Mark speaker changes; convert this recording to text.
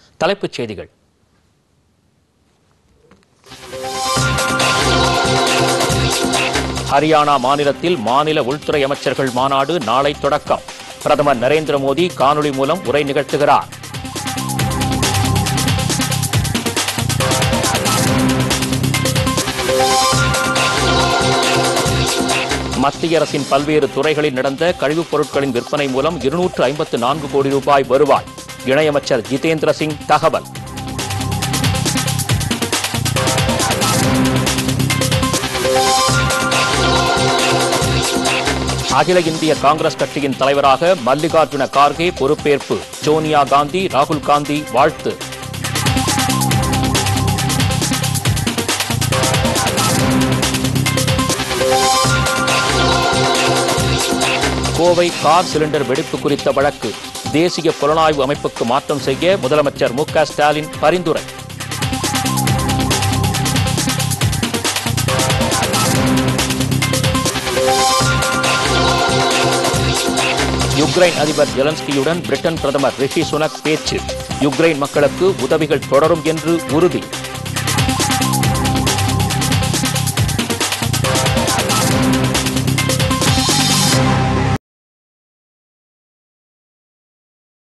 Speaker 1: தலைப்புச் செய்திகள் ஹரியானா மாநிலத்தில் மாநில உள்துறை அமைச்சர்கள் மாநாடு நாளை தொடக்கம் பிரதமர் நரேந்திர மோடி காணொலி மூலம் உரை நிகழ்த்துகிறார் மத்திய அரசின் பல்வேறு துறைகளில் நடந்த கழிவுப் பொருட்களின் விற்பனை மூலம் இருநூற்று ஐம்பத்து நான்கு கோடி ரூபாய் வருவாய் இணையமைச்சர் ஜிதேந்திர சிங் தகவல் அகில இந்திய காங்கிரஸ் கட்சியின் தலைவராக மல்லிகார்ஜுன கார்கே பொறுப்பேற்பு சோனியா காந்தி ராகுல் காந்தி வாழ்த்து கோவை கார் சிலிண்டர் வெடிப்பு குறித்த வழக்கு தேசிய புலனாய்வு அமைப்புக்கு மாற்றம் செய்ய முதலமைச்சர் மு க ஸ்டாலின் பரிந்துரை யுக்ரைன் அதிபர் ஜெலன்ஸ்கியுடன் பிரிட்டன் பிரதமர் ரிஷி சுனக் பேச்சு யுக்ரைன் மக்களுக்கு உதவிகள் தொடரும் என்று உறுதி